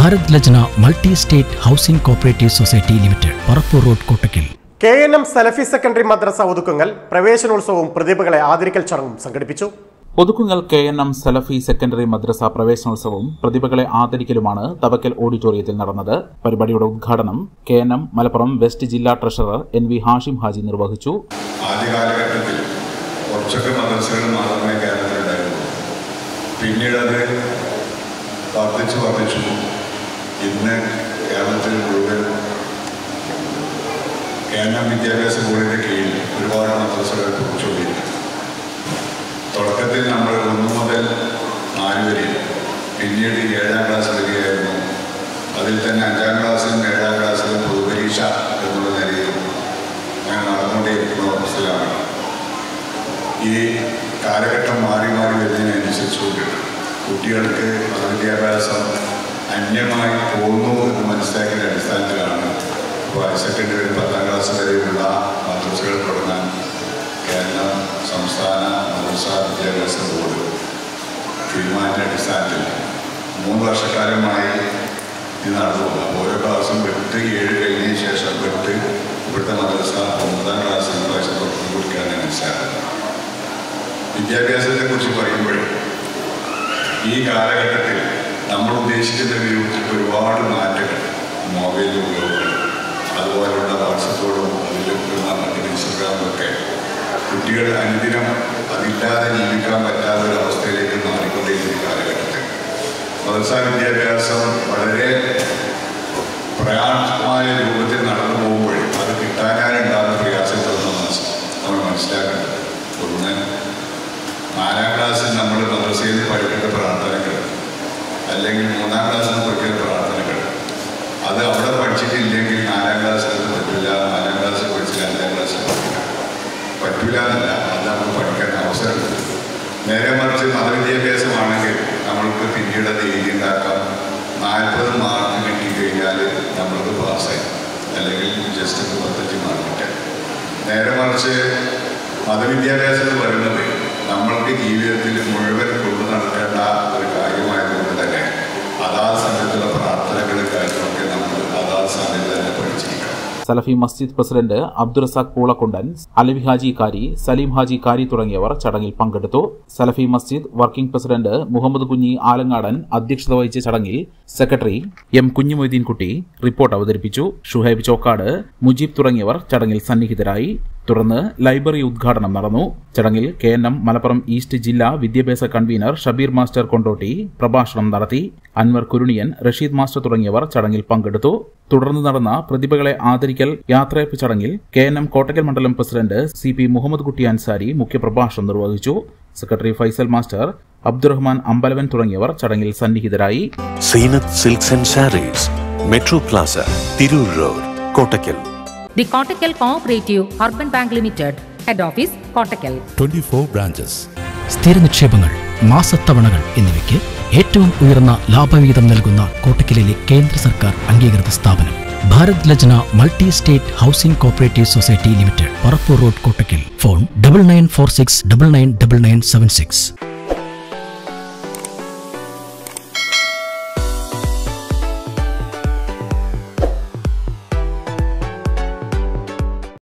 Bharat Lajna multi state housing cooperative society limited Parappur road Kottakkal K N M Salafi secondary Madrasa Othukkungal പ്രവേശനോത്സവവും പ്രതിഭകളെ ആദരിക്കൽ ചടങ്ങും സംഘടിപ്പിച്ചു Othukkungal K N M Salafi secondary Madrasa പ്രവേശനോത്സവവും പ്രതിഭകളെ ആദരിക്കലുമാണ് തവക്കൽ ഓഡിറ്റോറിയത്തിൽ നടന്നത് പരിപാടിയുടെ ഉദ്ഘാടനം K N M Malappuram west ജില്ലാ treasurer N V Hashim Haji നിർവഹിച്ചു ആദ്യ കാലഘട്ടത്തിൽ കുറച്ചൊക്കെ മദ്രസകൾ മാത്രമേ കേരളത്തിലുണ്ടായിരുന്നു പിന്നീട് അത് വർദ്ധിച്ചു വർദ്ധിച്ചു ഇന്ന് കേരളത്തിൽ മുഴുവൻ കേന്ദ്ര വിദ്യാഭ്യാസ ബോർഡിൻ്റെ കീഴിൽ ഒരുപാട് മദ്രസകൾ കുറിച്ചുകൊണ്ടിരിക്കുന്നു തുടക്കത്തിൽ നമ്മൾ ഒന്ന് മുതൽ നാല് വരെ പിന്നീട് ഏഴാം ക്ലാസ് വരികയായിരുന്നു അതിൽ തന്നെ അഞ്ചാം ക്ലാസ്സിലും ഏഴാം ക്ലാസ്സിലും പൊതുപരീക്ഷ എന്നുള്ള നിലയിൽ അങ്ങനെ നടന്നുകൊണ്ടേയിരിക്കുന്ന അവസ്ഥയിലാണ് ഈ കാലഘട്ടം മാറി മാറി വരുന്നതിനനുസരിച്ചുകൊണ്ട് കുട്ടികൾക്ക് മതവിദ്യാഭ്യാസം അന്യമായി പോകുന്നു എന്ന് മനസ്സിലാക്കിയ അടിസ്ഥാനത്തിലാണ് ഇപ്പോൾ ഹയർ സെക്കൻഡറി വരെ പത്താം ക്ലാസ് വരെയുള്ള മദ്രസകൾ തുടങ്ങാൻ കേരള സംസ്ഥാന മദ്രസ വിദ്യാഭ്യാസ ബോർഡ് തീരുമാനത്തിൻ്റെ അടിസ്ഥാനത്തിൽ മൂന്ന് വർഷക്കാലമായി ഇത് നടന്നു പോകും അപ്പോൾ ഓരോ ക്ലാസ്സും എട്ട് ഏഴ് കഴിഞ്ഞതിന് ശേഷം എട്ട് ഇവിടുത്തെ മദ്രസ ഒമ്പതാം ക്ലാസ്സിൽ പ്രാവശ്യം തുടങ്ങി കൊടുക്കുകയാണ് മനസ്സിലാക്കുന്നത് വിദ്യാഭ്യാസത്തെ കുറിച്ച് പറയുമ്പോൾ ഈ കാലഘട്ടത്തിൽ നമ്മൾ ഉദ്ദേശിക്കുന്ന രൂപത്തിൽ ഒരുപാട് മാറ്റങ്ങൾ മൊബൈൽ ഉപയോഗങ്ങൾ അതുപോലുള്ള വാട്സപ്പോടും അതിലുള്ള മറ്റു ഇൻസ്റ്റഗ്രാമൊക്കെ കുട്ടികൾ അനുദിനം അതില്ലാതെ ജീവിക്കാൻ പറ്റാത്ത ഒരു അവസ്ഥയിലേക്ക് മാറിക്കൊണ്ടിരിക്കുന്ന കാലഘട്ടത്തിൽ മദ്രസ വിദ്യാഭ്യാസം വളരെ പ്രയാസമായ രൂപത്തിൽ നടന്നു പോകുമ്പോൾ അത് കിട്ടാനാലുണ്ടാകുന്ന പ്രയാസങ്ങളൊന്നും മനസ്സ് നമ്മൾ മനസ്സിലാക്കേണ്ടത് ഒന്ന് നാലാം ക്ലാസ്സിൽ നമ്മൾ മദ്രസയിൽ നിന്ന് പഠിക്കേണ്ട പ്രാർത്ഥനകൾ അല്ലെങ്കിൽ മൂന്നാം ക്ലാസ്സിൽ നിന്ന് പഠിക്കേണ്ട പ്രാർത്ഥനകൾ അത് അവിടെ പഠിച്ചിട്ടില്ലെങ്കിൽ നാലാം ക്ലാസ്സിൽ അത് പറ്റില്ല നാലാം ക്ലാസ്സിൽ പഠിച്ചില്ല അഞ്ചാം ക്ലാസ്സിൽ പഠിക്കില്ല പറ്റില്ല എന്നല്ല അത് നമുക്ക് പഠിക്കാൻ അവസരമുണ്ട് നേരെ മറിച്ച് മതവിദ്യാഭ്യാസമാണെങ്കിൽ നമ്മൾക്ക് പിന്നീട് അത് എഴുതിയുണ്ടാക്കാം നാൽപ്പത് മാർക്ക് കിട്ടിക്കഴിഞ്ഞാൽ നമ്മൾക്ക് പാസ്സായി അല്ലെങ്കിൽ ജസ്റ്റ് മുപ്പത്തഞ്ച് മാർക്ക് കിട്ടാൻ നേരെ മറിച്ച് മതവിദ്യാഭ്യാസം എന്ന് പറയുന്നത് നമ്മൾക്ക് ജീവിതത്തിൽ മുഴുവൻ കൊണ്ടു നടക്കേണ്ട ഒരു കാര്യമായതുകൊണ്ട് തന്നെ അതാത് സമയത്തുള്ള പ്രാർത്ഥനകൾ കാര്യങ്ങളൊക്കെ നമ്മൾ അതാത് സമയത്ത് തന്നെ പഠിച്ചിരിക്കണം സലഫി മസ്ജിദ് പ്രസിഡന്റ് അബ്ദുറസാഖ് പൂളക്കുണ്ടൻ അലവി ഹാജി കാരി സലീം ഹാജി കാരി തുടങ്ങിയവർ ചടങ്ങിൽ പങ്കെടുത്തു സലഫി മസ്ജിദ് വർക്കിംഗ് പ്രസിഡന്റ് മുഹമ്മദ് കുഞ്ഞി ആലങ്ങാടൻ അധ്യക്ഷത വഹിച്ച ചടങ്ങിൽ സെക്രട്ടറി എം കുഞ്ഞുമൊയ്തീൻകുട്ടി റിപ്പോർട്ട് അവതരിപ്പിച്ചു ഷുഹൈബ് ചോക്കാട് മുജീബ് തുടങ്ങിയവർ ചടങ്ങിൽ സന്നിഹിതരായി തുടർന്ന് ലൈബ്രറി ഉദ്ഘാടനം നടന്നു ചടങ്ങിൽ K N M Malappuram east ജില്ലാ വിദ്യാഭ്യാസ കൺവീനർ ഷബീർ മാസ്റ്റർ കൊണ്ടോട്ടി പ്രഭാഷണം നടത്തി അൻവർ കുരുണിയൻ റഷീദ് മാസ്റ്റർ തുടങ്ങിയവർ ചടങ്ങിൽ പങ്കെടുത്തു തുടർന്ന് നടന്ന പ്രതിഭകളെ ആദരിക്കൽ യാത്രയപ്പ് ചടങ്ങിൽ കെ എൻ എം കോട്ടക്കൽ മണ്ഡലം പ്രസിഡന്റ് സി പി മുഹമ്മദ് കുട്ടി അൻസാരി മുഖ്യപ്രഭാഷണം നിർവഹിച്ചു സെക്രട്ടറി ഫൈസൽ മാസ്റ്റർ അബ്ദുറഹ്മാൻ അമ്പലവൻ തുടങ്ങിയവർ ചടങ്ങിൽ സന്നിഹിതരായി Zeenath silks and sarees metro plaza Tirur road Kottakkal The Kottakkal Cooperative Urban Bank Limited, Head Office, Kottakkal. 24 branches. സ്ഥിര നിക്ഷേപങ്ങൾ മാസത്തവണകൾ എന്നിവയ്ക്ക് ഏറ്റവും ഉയർന്ന ലാഭവിഹിതം നൽകുന്ന കോട്ടക്കലിലെ കേന്ദ്ര സർക്കാർ അംഗീകൃത സ്ഥാപനം Bharat Lajna multi state housing cooperative society limited Parappur road Kottakkal phone double nine four six double nine double nine seven six